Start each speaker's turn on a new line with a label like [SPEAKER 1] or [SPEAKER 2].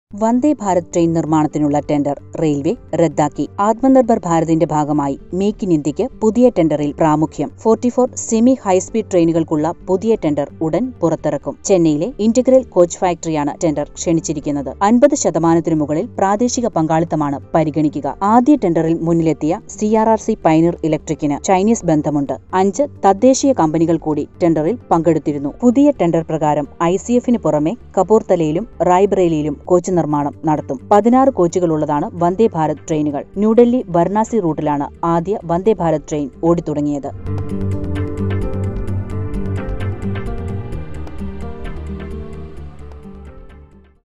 [SPEAKER 1] വന്ദേ Bharat train നിർമ്മാണത്തിനുള്ള tender railway റദ്ദാക്കി ആത്മനിർഭർ ഭാരതിന്റെ ഭാഗമായി മേക്ക് ഇൻ ഇന്ത്യക്ക് പുതിയ ടെൻഡറിൽ പ്രാമുഖ്യം ഫോർട്ടിഫോർ സെമി ഹൈസ്പീഡ് ട്രെയിനുകൾക്കുള്ള പുതിയ ടെൻഡർ ഉടൻ പുറത്തിറക്കും ചെന്നൈയിലെ ഇന്റഗ്രൽ കോച്ച് ഫാക്ടറിയാണ് ടെൻഡർ ക്ഷണിച്ചിരിക്കുന്നത് അൻപത് ശതമാനത്തിനു മുകളിൽ പ്രാദേശിക പങ്കാളിത്തമാണ് പരിഗണിക്കുക ആദ്യ ടെൻഡറിൽ മുന്നിലെത്തിയ C R R C Pioneer ഇലക്ട്രിക്കിന് ചൈനീസ് ബന്ധമുണ്ട് അഞ്ച് തദ്ദേശീയ കമ്പനികൾ കൂടി ടെൻഡറിൽ പങ്കെടുത്തിരുന്നു പുതിയ ടെൻഡർ പ്രകാരം ഐ സി എഫിന് പുറമെ കപൂർത്തലയിലും റായ്ബറേലിയിലും കോച്ച് നിർമ്മാണം നടത്തും പതിനാറ് കോച്ചുകളുള്ളതാണ് വന്ദേ ഭാരത് ട്രെയിനുകൾ ന്യൂഡൽഹി വാരണാസി റൂട്ടിലാണ് ആദ്യ വന്ദേ ഭാരത് ട്രെയിൻ ഓടിത്തുടങ്ങിയത്